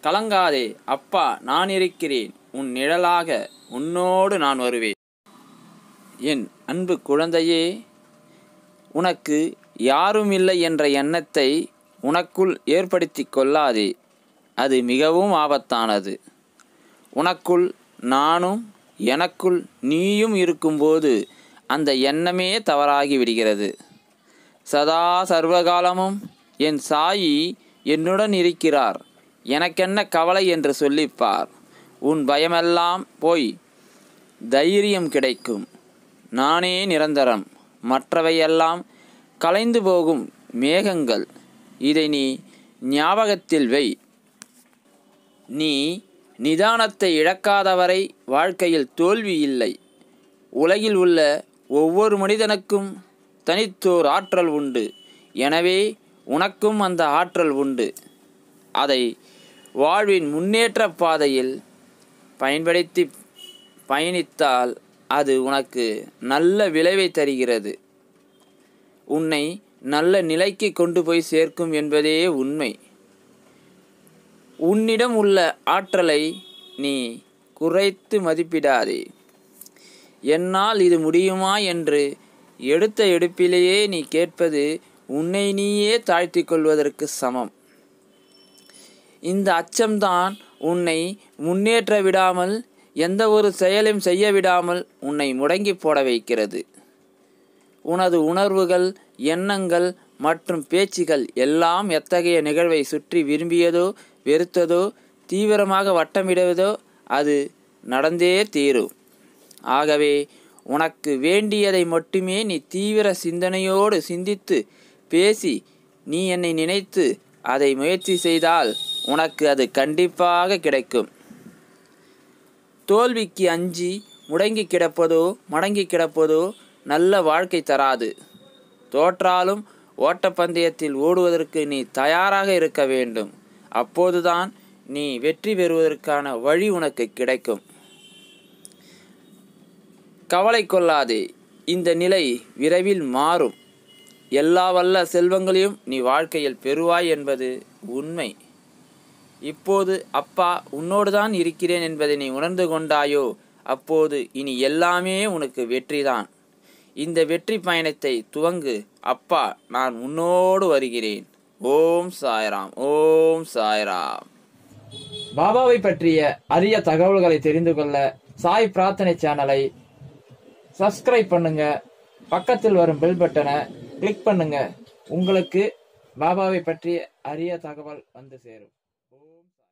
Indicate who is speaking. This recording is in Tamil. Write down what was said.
Speaker 1: கலங்காதே அப்பா நான் இருக்கிறேன் உன் நிழலாக உன்னோடு நான் வருவேன் என் அன்பு குழந்தையே உனக்கு யாரும் இல்லை என்ற எண்ணத்தை உனக்குள் ஏற்படுத்தி கொள்ளாதே அது மிகவும் ஆபத்தானது உனக்குள் நானும் எனக்குள் நீயும் இருக்கும்போது அந்த எண்ணமே தவறாகி விடுகிறது சதா சர்வகாலமும் என் சாயி என்னுடன் இருக்கிறார் எனக்கென்ன கவலை என்று சொல்லிப்பார் உன் பயமெல்லாம் போய் தைரியம் கிடைக்கும் நானே நிரந்தரம் மற்றவையெல்லாம் கலைந்து போகும் மேகங்கள் இதை நீ ஞாபகத்தில் வை நீ நிதானத்தை இழக்காதவரை வாழ்க்கையில் தோல்வி இல்லை உலகில் உள்ள ஒவ்வொரு மனிதனுக்கும் தனித்தோர் ஆற்றல் உண்டு எனவே உனக்கும் அந்த ஆற்றல் உண்டு அதை வாழ்வின் முன்னேற்ற பாதையில் பயன்படுத்தி பயணித்தால் அது உனக்கு நல்ல விளைவை தருகிறது உன்னை நல்ல நிலைக்கு கொண்டு போய் சேர்க்கும் என்பதே உண்மை உன்னிடம் உள்ள ஆற்றலை நீ குறைத்து மதிப்பிடாதே என்னால் இது முடியுமா என்று எடுத்த எடுப்பிலேயே நீ கேட்பது உன்னை நீயே தாழ்த்திக் கொள்வதற்கு சமம் இந்த அச்சம்தான் உன்னை முன்னேற்ற விடாமல் எந்த ஒரு செயலும் செய்ய விடாமல் உன்னை முடங்கி போட வைக்கிறது உனது உணர்வுகள் எண்ணங்கள் மற்றும் பேச்சுகள் எல்லாம் எத்தகைய நிகழ்வை சுற்றி விரும்பியதோ வெறுத்ததோ தீவிரமாக வட்டமிடுவதோ அது நடந்தே தீரும் ஆகவே உனக்கு வேண்டியதை மட்டுமே நீ தீவிர சிந்தனையோடு சிந்தித்து பேசி நீ என்னை நினைத்து அதை முயற்சி செய்தால் உனக்கு அது கண்டிப்பாக கிடைக்கும் தோல்விக்கு அஞ்சி முடங்கி கிடப்பதோ மடங்கி கிடப்பதோ நல்ல வாழ்க்கை தராது தோற்றாலும் ஓட்டப்பந்தயத்தில் ஓடுவதற்கு நீ தயாராக இருக்க வேண்டும் அப்போதுதான் நீ வெற்றி பெறுவதற்கான வழி உனக்கு கிடைக்கும் கவலை கொள்ளாதே இந்த நிலை விரைவில் மாறும் எல்லா வல்ல செல்வங்களையும் நீ வாழ்க்கையில் பெறுவாய் என்பது உண்மை இப்போது அப்பா உன்னோடு தான் இருக்கிறேன் என்பதை நீ உணர்ந்து கொண்டாயோ அப்போது இனி எல்லாமே உனக்கு வெற்றிதான் இந்த வெற்றி பயணத்தை துவங்கு அப்பா நான் உன்னோடு வருகிறேன் ஓம் சாய்ராம் ஓம் சாய்ராம் பாபாவை பற்றிய அரிய தகவல்களை தெரிந்து கொள்ள சாய் பிரார்த்தனை சேனலை சப்ஸ்கிரைப் பண்ணுங்க பக்கத்தில் வரும் பெல் பட்டனை கிளிக் பண்ணுங்க உங்களுக்கு பாபாவை பற்றிய அரிய தகவல் வந்து சேரும் ஓம் சாய்